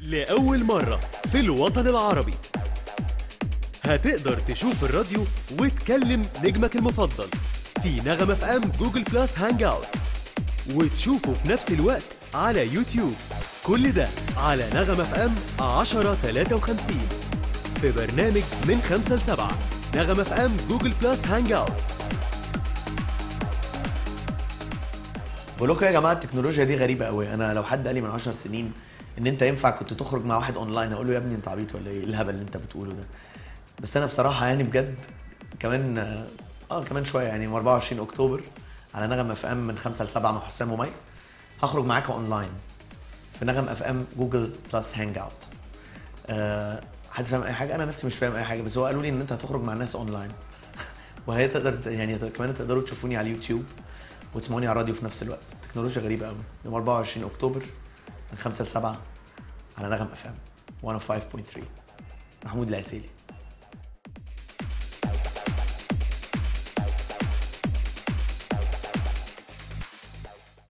لأول مرة في الوطن العربي هتقدر تشوف الراديو وتكلم نجمك المفضل في نغمة في ام جوجل بلس هانج اوت وتشوفه في نفس الوقت على يوتيوب كل ده على نغمة في ام 1053 في برنامج من 5 ل 7 نغمة في ام جوجل بلس هانج اوت بقول لكم يا جماعه التكنولوجيا دي غريبه قوي انا لو حد قال لي من 10 سنين ان انت ينفع كنت تخرج مع واحد اونلاين اقول له يا ابني انت عبيط ولا ايه إيه الهبل اللي انت بتقوله ده بس انا بصراحه يعني بجد كمان اه كمان شويه يعني يوم 24 اكتوبر على نغم اف ام من 5 ل 7 مع حسام ومي هخرج معاكم اونلاين في نغم اف ام جوجل بلس هانج اوت آه حد فاهم اي حاجه انا نفسي مش فاهم اي حاجه بس هو قالوا لي ان انت هتخرج مع الناس اونلاين وهي تقدر يعني كمان تقدروا تشوفوني على اليوتيوب وتسمعوني على الراديو في نفس الوقت تكنولوجيا غريبه قوي يوم 24 اكتوبر من 5 ل 7 على نغم اف ام 105.3 محمود العسيلي